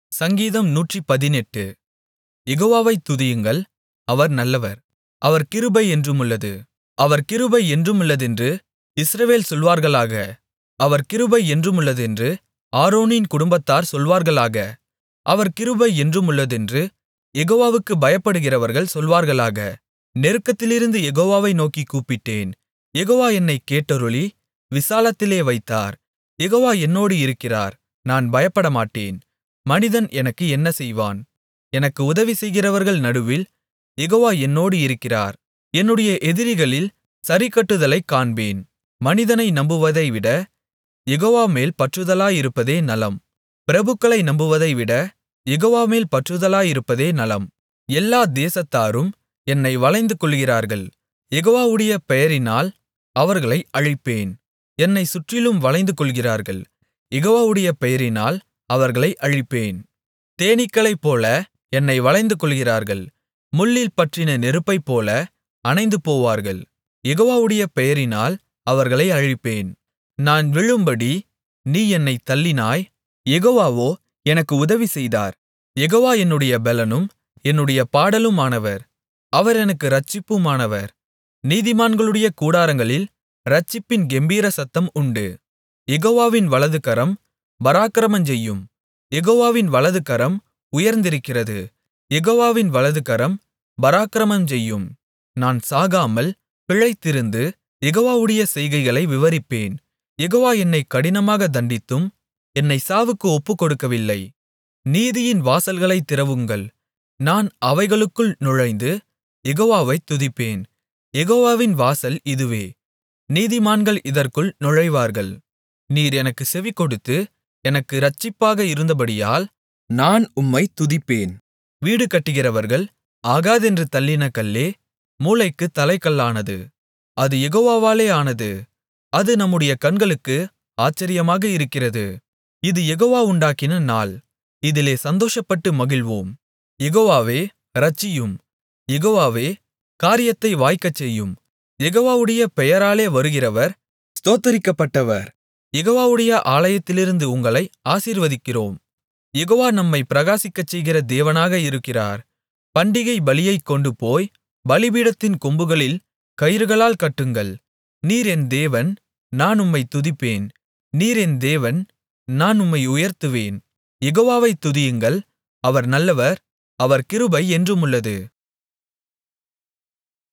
சங்கீதம் நூற்றுப்பதினெட்டு யெகோவாவைத் துதியுங்கள் அவர் நல்லவர் அவர் கிருபை என்றுமுள்ளது அவர் கிருபை என்றுமுள்ளதென்று இஸ்ரவேல் சொல்வார்களாக அவர் கிருபை என்றுமுள்ளதென்று ஆரோனின் குடும்பத்தார் சொல்வார்களாக அவர் கிருபை என்றுமுள்ளதென்று யெகோவாவுக்குப் பயப்படுகிறவர்கள் சொல்வார்களாக நெருக்கத்திலிருந்து யெகோவாவை நோக்கிக் கூப்பிட்டேன் யெகோவா என்னைக் கேட்டருளி விசாலத்திலே வைத்தார் யெகோவா என்னோடு இருக்கிறார் நான் பயப்படமாட்டேன் மனிதன் எனக்கு என்ன செய்வான் எனக்கு உதவி செய்கிறவர்கள் நடுவில் யெகோவா என்னோடு இருக்கிறார் என்னுடைய எதிரிகளில் சரிக்கட்டுதலைக் காண்பேன் மனிதனை நம்புவதைவிட யெகோவாமேல் பற்றுதலாயிருப்பதே நலம் பிரபுக்களை நம்புவதைவிட யெகோவாமேல் பற்றுதலாயிருப்பதே நலம் எல்லா தேசத்தாரும் என்னை வளைந்துகொள்ளுகிறார்கள் யெகோவாவுடைய பெயரினால் அவர்களை அழிப்பேன் என்னைச் சுற்றிலும் வளைந்துகொள்ளுகிறார்கள் யெகோவாவுடைய பெயரினால் அவர்களை அழிப்பேன் தேனீக்களைப்போல என்னை வளைந்துகொள்ளுகிறார்கள் முள்ளில் பற்றின நெருப்பைப்போல அணைந்துபோவார்கள் யெகோவாவுடைய பெயரினால் அவர்களை அழிப்பேன் நான் விழும்படி நீ என்னைத் தள்ளினாய் யெகோவாவோ எனக்கு உதவி செய்தார் யெகோவா என்னுடைய பெலனும் என்னுடைய பாடலுமானவர் அவர் எனக்கு இரட்சிப்புமானவர் நீதிமான்களுடைய கூடாரங்களில் இரட்சிப்பின் கெம்பீர சத்தம் உண்டு யெகோவாவின் வலதுகரம் பராக்கிரமஞ்செய்யும் யெகோவாவின் வலதுகரம் உயர்ந்திருக்கிறது யெகோவாவின் வலதுகரம் பராக்கிரமஞ்செய்யும் நான் சாகாமல் பிழைத்திருந்து யெகோவாவுடைய செய்கைகளை விவரிப்பேன் யெகோவா என்னைக் கடினமாகத் தண்டித்தும் என்னைச் சாவுக்கு ஒப்புக்கொடுக்கவில்லை நீதியின் வாசல்களைத் திறவுங்கள் நான் அவைகளுக்குள் நுழைந்து யெகோவாவைத் துதிப்பேன் யெகோவாவின் வாசல் இதுவே நீதிமான்கள் இதற்குள் நுழைவார்கள் நீர் எனக்குச் செவிகொடுத்து எனக்கு இரட்சிப்பாக இருந்தபடியால் நான் உம்மைத் துதிப்பேன் வீடு கட்டுகிறவர்கள் ஆகாதென்று தள்ளின கல்லே மூலைக்குத் தலைக்கல்லானது அது யெகோவாவாலே ஆனது அது நம்முடைய கண்களுக்கு ஆச்சரியமாக இருக்கிறது இது யெகோவா உண்டாக்கின நாள் இதிலே சந்தோஷப்பட்டு மகிழ்வோம் யெகோவாவே இரட்சியும் யெகோவாவே காரியத்தை வாய்க்கச்செய்யும் யெகோவாவுடைய பெயராலே வருகிறவர் ஸ்தோத்தரிக்கப்பட்டவர் யெகோவாவுடைய ஆலயத்திலிருந்து உங்களை ஆசீர்வதிக்கிறோம் யெகோவா நம்மைப் பிரகாசிக்கச்செய்கிற தேவனாக இருக்கிறார் பண்டிகை பலியைக் கொண்டுபோய் பலிபீடத்தின் கொம்புகளில் கயிறுகளால் கட்டுங்கள் நீர் என் தேவன் நான் உம்மைத் துதிப்பேன் நீர் என் தேவன் நான் உம்மை உயர்த்துவேன் யெகோவாவைத் துதியுங்கள் அவர் நல்லவர் அவர் கிருபை என்றுமுள்ளது